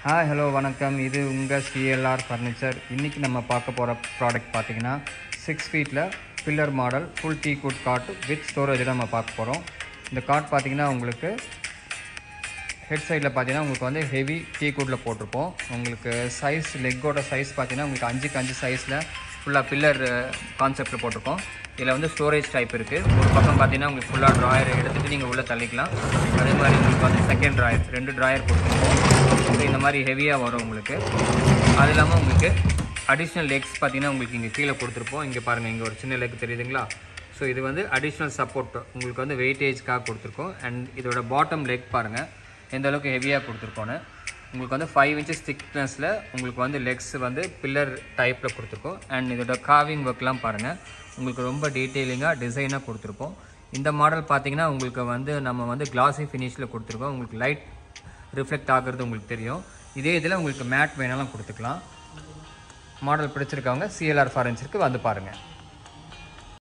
hi hello வணக்கம் இது உங்கள் சிஎல்ஆர் ஃபர்னிச்சர் இன்றைக்கி நம்ம பார்க்க போகிற ப்ராடக்ட் பார்த்தீங்கன்னா சிக்ஸ் ஃபீட்டில் pillar model full teak wood cot with storage நம்ம பார்க்க போகிறோம் இந்த காட் பார்த்தீங்கன்னா உங்களுக்கு ஹெட் சைடில் பார்த்தீங்கன்னா உங்களுக்கு வந்து ஹெவி டீ குட்டில் போட்டிருப்போம் உங்களுக்கு சைஸ் லெக்கோட சைஸ் பார்த்தீங்கன்னா உங்களுக்கு அஞ்சுக்கு அஞ்சு சைஸில் ஃபுல்லாக பில்லர் கான்செப்ட்டில் போட்டிருக்கோம் இதில் வந்து ஸ்டோரேஜ் டைப் இருக்குது ஒரு பக்கம் பார்த்தீங்கன்னா உங்களுக்கு ஃபுல்லாக ட்ராயர் எடுத்துகிட்டு நீங்கள் உள்ளே தள்ளிக்கலாம் அதே மாதிரி உங்களுக்கு வந்து செகண்ட் ட்ராயர் ரெண்டு ட்ராயர் கொடுத்துருக்கோம் ஸோ இந்த மாதிரி ஹெவியாக வரும் உங்களுக்கு அது இல்லாமல் உங்களுக்கு அடிஷ்னல் லெக்ஸ் பார்த்தீங்கன்னா உங்களுக்கு இங்கே கீழே கொடுத்துருப்போம் இங்கே பாருங்கள் இங்கே ஒரு சின்ன லெக் தெரியுதுங்களா ஸோ இது வந்து அடிஷ்னல் சப்போர்ட் உங்களுக்கு வந்து வெயிட்டேஜ்க்காக கொடுத்துருக்கோம் அண்ட் இதோட பாட்டம் லெக் பாருங்கள் எந்த அளவுக்கு ஹெவியாக கொடுத்துருக்கோன்னு உங்களுக்கு வந்து ஃபைவ் இன்ச்சஸ் திக்னஸில் உங்களுக்கு வந்து லெக்ஸ் வந்து பில்லர் டைப்பில் கொடுத்துருக்கோம் அண்ட் இதோட காவிங் ஒர்க்லாம் பாருங்கள் உங்களுக்கு ரொம்ப டீட்டெயிலிங்காக டிசைனாக கொடுத்துருப்போம் இந்த மாடல் பார்த்தீங்கன்னா உங்களுக்கு வந்து நம்ம வந்து கிளாசி ஃபினிஷில் கொடுத்துருக்கோம் உங்களுக்கு லைட் ரிஃப்ளெக்ட் ஆகுறது உங்களுக்கு தெரியும் இதே இதில் உங்களுக்கு மேட் வேணாலும் கொடுத்துக்கலாம் மாடல் பிடிச்சிருக்கவங்க சிஎல்ஆர் ஃபாரன்ஸுக்கு வந்து பாருங்கள்